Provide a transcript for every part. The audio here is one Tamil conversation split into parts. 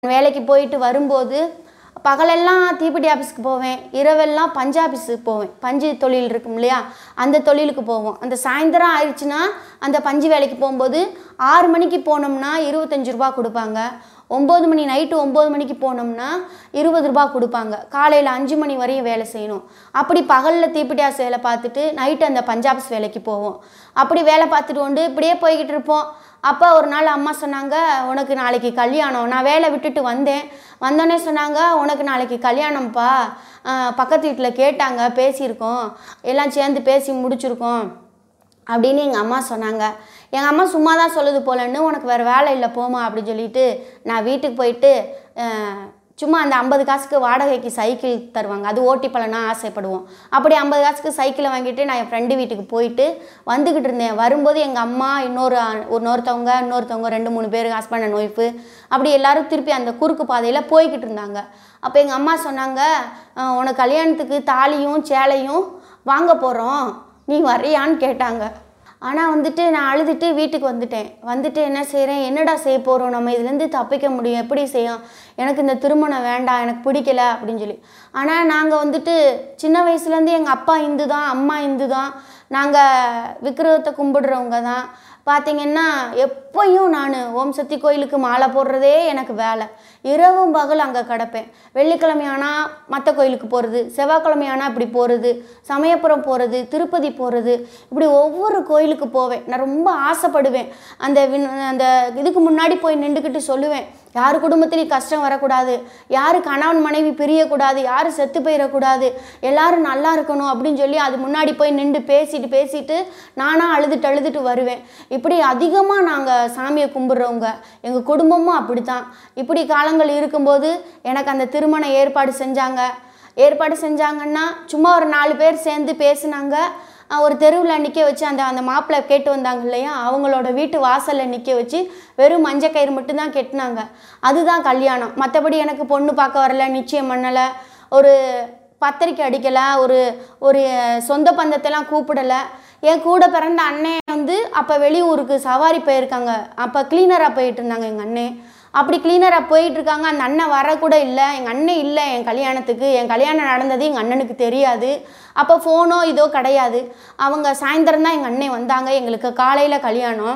வேலைக்கு போயிட்டு வரும்போது பகலெல்லாம் தீப்பெட்டி ஆஃபீஸ்க்கு போவேன் இரவெல்லாம் பஞ்சு ஆஃபீஸுக்கு போவேன் பஞ்சு தொழில் இருக்கும் இல்லையா அந்த தொழிலுக்கு போவோம் அந்த சாயந்தரம் ஆயிடுச்சுன்னா அந்த பஞ்சு வேலைக்கு போகும்போது ஆறு மணிக்கு போனோம்னா இருபத்தஞ்சி ரூபா கொடுப்பாங்க ஒம்பது மணி நைட்டு ஒம்பது மணிக்கு போனோம்னா இருபது ரூபா கொடுப்பாங்க காலையில் அஞ்சு மணி வரையும் வேலை செய்யணும் அப்படி பகலில் தீப்பெட்டி ஆஃபீஸ் வேலை பார்த்துட்டு நைட்டு அந்த பஞ்சாப்ஸ் வேலைக்கு போவோம் அப்படி வேலை பார்த்துட்டு கொண்டு இப்படியே போய்கிட்டு இருப்போம் அப்போ ஒரு நாள் அம்மா சொன்னாங்க உனக்கு நாளைக்கு கல்யாணம் நான் வேலை விட்டுட்டு வந்தேன் வந்தோடனே சொன்னாங்க உனக்கு நாளைக்கு கல்யாணம்ப்பா ஆஹ் பக்கத்து வீட்டில் கேட்டாங்க பேசியிருக்கோம் எல்லாம் சேர்ந்து பேசி முடிச்சிருக்கோம் அப்படின்னு எங்கள் அம்மா சொன்னாங்க எங்கள் அம்மா சும்மா தான் சொல்லுது போலன்னு உனக்கு வேறு வேலை இல்லை போமா அப்படின்னு சொல்லிட்டு நான் வீட்டுக்கு போயிட்டு ஆஹ் சும்மா அந்த ஐம்பது காசுக்கு வாடகைக்கு சைக்கிள் தருவாங்க அது ஓட்டி பழனா ஆசைப்படுவோம் அப்படி ஐம்பது காசுக்கு சைக்கிளை வாங்கிட்டு நான் என் ஃப்ரெண்டு வீட்டுக்கு போயிட்டு வந்துக்கிட்டு இருந்தேன் வரும்போது எங்கள் அம்மா இன்னொரு ஆ- இன்னொருத்தவங்க இன்னொருத்தவங்க ரெண்டு மூணு பேர் ஹஸ்பண்ட் அண்ட் ஒய்ஃபு அப்படி எல்லாரும் திருப்பி அந்த குறுக்கு பாதையில் போய்கிட்டு இருந்தாங்க அப்போ எங்கள் அம்மா சொன்னாங்க "அஹ், உனக்கு கல்யாணத்துக்கு தாலியும் சேலையும் வாங்க போகிறோம் நீ வரியான்னு கேட்டாங்க ஆனால் வந்துட்டு நான் அழுதுட்டு வீட்டுக்கு வந்துட்டேன் வந்துட்டு என்ன செய்கிறேன் என்னடா செய்ய போகிறோம் நம்ம இதுலேருந்து தப்பிக்க முடியும் எப்படி செய்யும் எனக்கு இந்த திருமணம் வேண்டாம் எனக்கு பிடிக்கல அப்படின்னு சொல்லி ஆனால் நாங்கள் வந்துட்டு சின்ன வயசுலேருந்து எங்கள் அப்பா இந்து தான் அம்மா இந்து தான் நாங்கள் விக்கிரகத்தை கும்பிடுறவங்க தான் பார்த்தீங்கன்னா எப்பயும் நான் ஓம் சக்தி கோயிலுக்கு மாலை போடுறதே எனக்கு வேலை இரவும் பகல் அங்கே கிடப்பேன் வெள்ளிக்கிழமையானா மற்ற கோயிலுக்கு போகிறது செவ்வாய்க்கிழமையானா இப்படி போகிறது சமயபுரம் போகிறது திருப்பதி போகிறது இப்படி ஒவ்வொரு கோயிலுக்கு போவேன் நான் ரொம்ப ஆசைப்படுவேன் அந்த விண் அந்த இதுக்கு முன்னாடி போய் நின்றுக்கிட்டு சொல்லுவேன் யார் குடும்பத்துலேயும் கஷ்டம் வரக்கூடாது யார் கணவன் மனைவி பிரியக்கூடாது யார் செத்து போயிடக்கூடாது எல்லாரும் நல்லா இருக்கணும் அப்படின்னு சொல்லி அது முன்னாடி போய் நின்று பேசிட்டு பேசிட்டு நானாக அழுதுட்டு அழுதுட்டு வருவேன் இப்படி அதிகமாக நாங்கள் சாமியை கும்பிட்றவங்க எங்கள் குடும்பமும் அப்படி தான் இப்படி காலங்கள் இருக்கும்போது எனக்கு அந்த திருமண ஏற்பாடு செஞ்சாங்க ஏற்பாடு செஞ்சாங்கன்னா சும்மா ஒரு நாலு பேர் சேர்ந்து பேசுனாங்க அஹ் ஒரு தெருவில் நிற்க வச்சு அந்த அந்த மாப்பிள்ளை கேட்டு வந்தாங்க இல்லையா அவங்களோட வீட்டு வாசலில் நிற்க வச்சு வெறும் மஞ்சள் கயிறு மட்டும்தான் கெட்டினாங்க அதுதான் கல்யாணம் மற்றபடி எனக்கு பொண்ணு பார்க்க வரல நிச்சயம் பண்ணலை ஒரு பத்திரிக்கை அடிக்கலை ஒரு ஒரு சொந்த பந்தத்தெல்லாம் கூப்பிடலை என் கூட பிறந்த அண்ணன் வந்து அப்போ வெளியூருக்கு சவாரி போயிருக்காங்க அப்போ க்ளீனராக போயிட்டு இருந்தாங்க எங்கள் அண்ணன் அப்படி க்ளீனராக போயிட்டு இருக்காங்க அந்த அண்ணன் வரக்கூட இல்லை எங்கள் அண்ணன் இல்லை என் கல்யாணத்துக்கு என் கல்யாணம் நடந்தது எங்கள் அண்ணனுக்கு தெரியாது அப்போ ஃபோனோ இதோ கிடையாது அவங்க சாயந்தரம் தான் எங்கள் அண்ணன் வந்தாங்க எங்களுக்கு காலையில் கல்யாணம்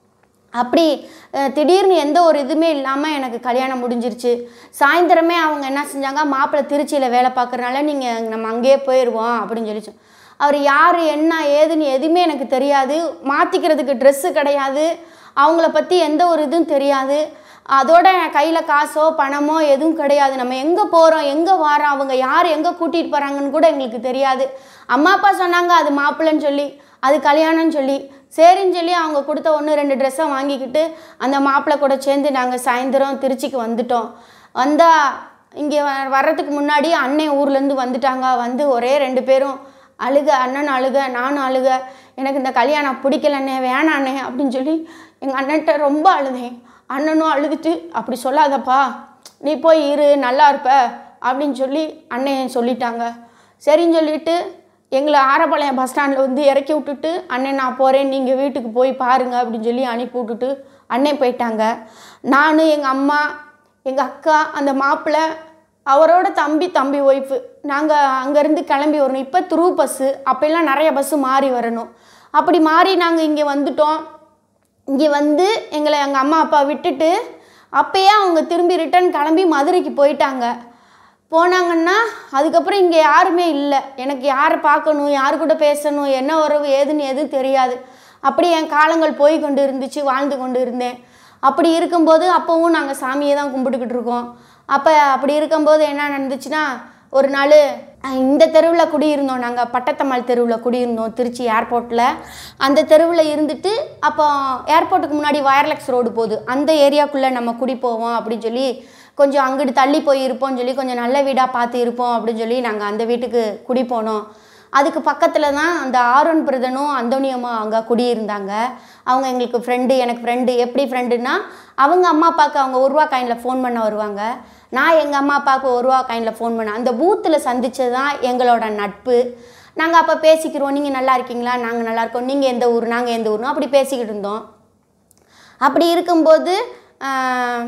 அப்படி அஹ், திடீர்னு எந்த ஒரு இதுவுமே இல்லாமல் எனக்கு கல்யாணம் முடிஞ்சிருச்சு சாயந்தரமே அவங்க என்ன செஞ்சாங்க மாப்பிள்ளை திருச்சியில் வேலை பார்க்குறனால நீங்கள் நம்ம அங்கேயே போயிடுவோம் அப்படின்னு சொல்லி சொ- அவர் யார் என்ன ஏதுன்னு எதுவுமே எனக்கு தெரியாது மாற்றிக்கிறதுக்கு ட்ரெஸ்ஸு கிடையாது அவங்கள பற்றி எந்த ஒரு இதுவும் தெரியாது அதோட கையில் காசோ பணமோ எதுவும் கிடையாது நம்ம எங்கே போகிறோம் எங்கே வரோம் அவங்க யார் எங்கே கூட்டிகிட்டு போகிறாங்கன்னு கூட எங்களுக்கு தெரியாது அம்மா அப்பா சொன்னாங்க அது மாப்பிள்ளைன்னு சொல்லி அது கல்யாணம்னு சொல்லி சரின்னு சொல்லி அவங்க கொடுத்த ஒன்று ரெண்டு ட்ரெஸ்ஸை வாங்கிக்கிட்டு அந்த மாப்பிள்ளை கூட சேர்ந்து நாங்கள் சாயந்தரம் திருச்சிக்கு வந்துட்டோம் வந்தால் இங்கே வ வர்றதுக்கு முன்னாடி அண்ணன் ஊர்லேருந்து வந்துட்டாங்க வந்து ஒரே ரெண்டு பேரும் அழுக அண்ணன் அழுக நானும் அழுக எனக்கு இந்த கல்யாணம் பிடிக்கலண்ணே வேணாண்ணே அப்படின்னு சொல்லி எங்கள் அண்ணன்ட்ட ரொம்ப அழுதேன் அண்ணனும் அழுதுட்டு அப்படி சொல்லாதப்பா நீ போய் இரு நல்லா இருப்ப அப்படின்னு சொல்லி அண்ணன் சொல்லிட்டாங்க சரின்னு சொல்லிட்டு எங்களை ஆரப்பாளையம் பஸ் ஸ்டாண்டில் வந்து இறக்கி விட்டுட்டு அண்ணன் நான் போகிறேன் நீங்கள் வீட்டுக்கு போய் பாருங்க அப்படின்னு சொல்லி அனுப்பி விட்டுட்டு அண்ணன் போயிட்டாங்க நான் எங்கள் அம்மா எங்கள் அக்கா அந்த மாப்பிள்ளை அவரோட தம்பி தம்பி ஒய்ஃபு நாங்கள் அங்கேருந்து கிளம்பி வரணும் இப்போ த்ரூ பஸ்ஸு அப்போல்லாம் நிறைய பஸ்ஸு மாறி வரணும் அப்படி மாறி நாங்கள் இங்கே வந்துட்டோம் இங்கே வந்து எங்களை எங்கள் அம்மா அப்பா விட்டுட்டு அப்பயே அவங்க திரும்பி ரிட்டர்ன் கிளம்பி மதுரைக்கு போயிட்டாங்க போனாங்கன்னா அதுக்கப்புறம் இங்கே யாருமே இல்லை எனக்கு யாரை பார்க்கணும் யார் கூட பேசணும் என்ன உறவு ஏதுன்னு எதுவும் தெரியாது அப்படி என் காலங்கள் போய் கொண்டு இருந்துச்சு வாழ்ந்து கொண்டு இருந்தேன் அப்படி இருக்கும்போது அப்போவும் நாங்கள் சாமியை தான் கும்பிட்டுக்கிட்டு இருக்கோம் அப்போ அப்படி இருக்கும்போது என்ன நடந்துச்சுன்னா ஒரு நாள் அஹ், இந்த தெருவில் குடியிருந்தோம் நாங்கள் பட்டத்தம்மாள் தெருவில் குடியிருந்தோம் திருச்சி ஏர்போர்ட்டில் அந்த தெருவில் இருந்துட்டு அப்போ ஏர்போர்ட்டுக்கு முன்னாடி வயர்லெக்ஸ் ரோடு போகுது அந்த ஏரியாக்குள்ளே நம்ம குடி போவோம் அப்படின்னு சொல்லி கொஞ்சம் அங்கிட்டு தள்ளி போய் இருப்போம்னு சொல்லி கொஞ்சம் நல்ல வீடாக பார்த்து இருப்போம் அப்படின்னு சொல்லி நாங்கள் அந்த வீட்டுக்கு குடி போனோம் அதுக்கு பக்கத்தில் தான் அந்த ஆரோன் பிரதனும் அந்தோனியம்மா அங்கே குடியிருந்தாங்க அவங்க எங்களுக்கு ஃப்ரெண்டு எனக்கு ஃப்ரெண்டு எப்படி ஃப்ரெண்டுன்னா அவங்க அம்மா அப்பாவுக்கு அவங்க ஒரு ரூபா காயினில் ஃபோன் பண்ண வருவாங்க நான் எங்கள் அம்மா அப்பாவுக்கு ஒரு ரூபா காயினில் ஃபோன் பண்ணேன் அந்த பூத்தில் சந்திச்சது தான் எங்களோட நட்பு நாங்கள் அப்போ பேசிக்கிறோம் நீங்கள் நல்லா இருக்கீங்களா நாங்கள் நல்லா இருக்கோம் நீங்கள் எந்த ஊர் நாங்கள் எந்த ஊர்னு அப்படி பேசிக்கிட்டு இருந்தோம் அப்படி இருக்கும்போது ஆஹ்,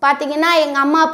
பார்த்தீங்கன்னா எங்கள் அம்மா அப்பா